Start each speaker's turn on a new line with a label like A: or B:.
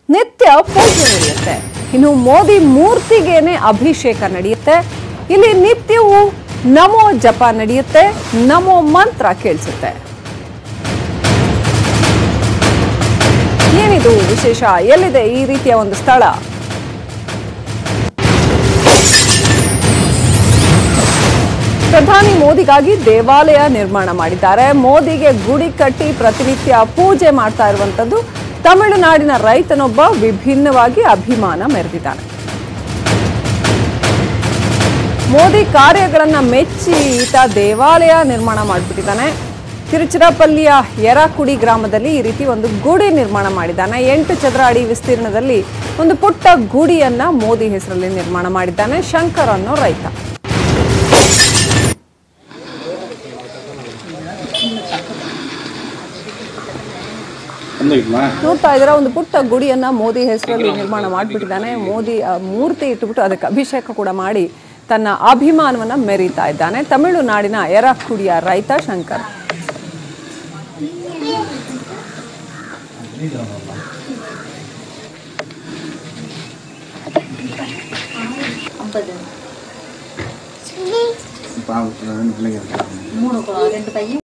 A: ನಿತ್ಯ ಪೂಜೆ ನಡೆಯುತ್ತೆ ಇನ್ನು ಮೋದಿ ಮೂರ್ತಿಗೇನೆ ಅಭಿಷೇಕ ನಡೆಯುತ್ತೆ ಇಲ್ಲಿ ನಿತ್ಯವೂ ನಮೋ ಜಪ ನಡೆಯುತ್ತೆ ನಮೋ ಮಂತ್ರ ಕೇಳಿಸುತ್ತೆ ಏನಿದು ವಿಶೇಷ ಎಲ್ಲಿದೆ ಈ ರೀತಿಯ ಒಂದು ಸ್ಥಳ ಪ್ರಧಾನಿ ಮೋದಿಗಾಗಿ ದೇವಾಲಯ ನಿರ್ಮಾಣ ಮಾಡಿದ್ದಾರೆ ಮೋದಿಗೆ ಗುಡಿ ಕಟ್ಟಿ ಪ್ರತಿನಿತ್ಯ ಪೂಜೆ ಮಾಡ್ತಾ ಇರುವಂತದ್ದು ತಮಿಳುನಾಡಿನ ರೈತನೊಬ್ಬ ವಿಭಿನ್ನವಾಗಿ ಅಭಿಮಾನ ಮೆರೆದಿದ್ದಾನೆ ಮೋದಿ ಕಾರ್ಯಗಳನ್ನ ಮೆಚ್ಚಿ ಈತ ದೇವಾಲಯ ನಿರ್ಮಾಣ ಮಾಡಿಬಿಟ್ಟಿದ್ದಾನೆ ತಿರುಚಿರಾಪಲ್ಲಿಯ ಯರಾಕುಡಿ ಗ್ರಾಮದಲ್ಲಿ ಈ ರೀತಿ ಒಂದು ಗುಡಿ ನಿರ್ಮಾಣ ಮಾಡಿದ್ದಾನೆ ಎಂಟು ಚದರ ಅಡಿ ವಿಸ್ತೀರ್ಣದಲ್ಲಿ ಒಂದು ಪುಟ್ಟ ಗುಡಿಯನ್ನ ಮೋದಿ ಹೆಸರಲ್ಲಿ ನಿರ್ಮಾಣ ಮಾಡಿದ್ದಾನೆ ಶಂಕರ್ ಅನ್ನೋ ರೈತ
B: ಒಂದಾಗಿದ್ಮಾ
A: ನೋಡ್ತಾ ಇದ್ರೆ ಒಂದು ಪುಟ್ಟ ಗುಡಿಯನ್ನ ಮೋದಿ ಹೆಸರಲ್ಲಿ ನಿರ್ಮಾಣ ಮಾಡಿಬಿಟ್ಟಿದ್ದಾನೆ ಮೋದಿ ಆ, ಮೂರ್ತಿ ಇಟ್ಟುಬಿಟ್ಟು ಅದಕ್ಕೆ ಅಭಿಷೇಕ ಕೂಡ ಮಾಡಿ ತನ್ನ ಅಭಿಮಾನವನ್ನ ಮೆರೀತಾ ಇದ್ದಾನೆ ತಮಿಳುನಾಡಿನ ಯರಾಕುಡಿಯ ರೈತ ಶಂಕರ್
B: பாவம் ரெண்டு பிள்ளைங்க இருக்காங்க
C: மூணு கொ- ரெண்டு பையன்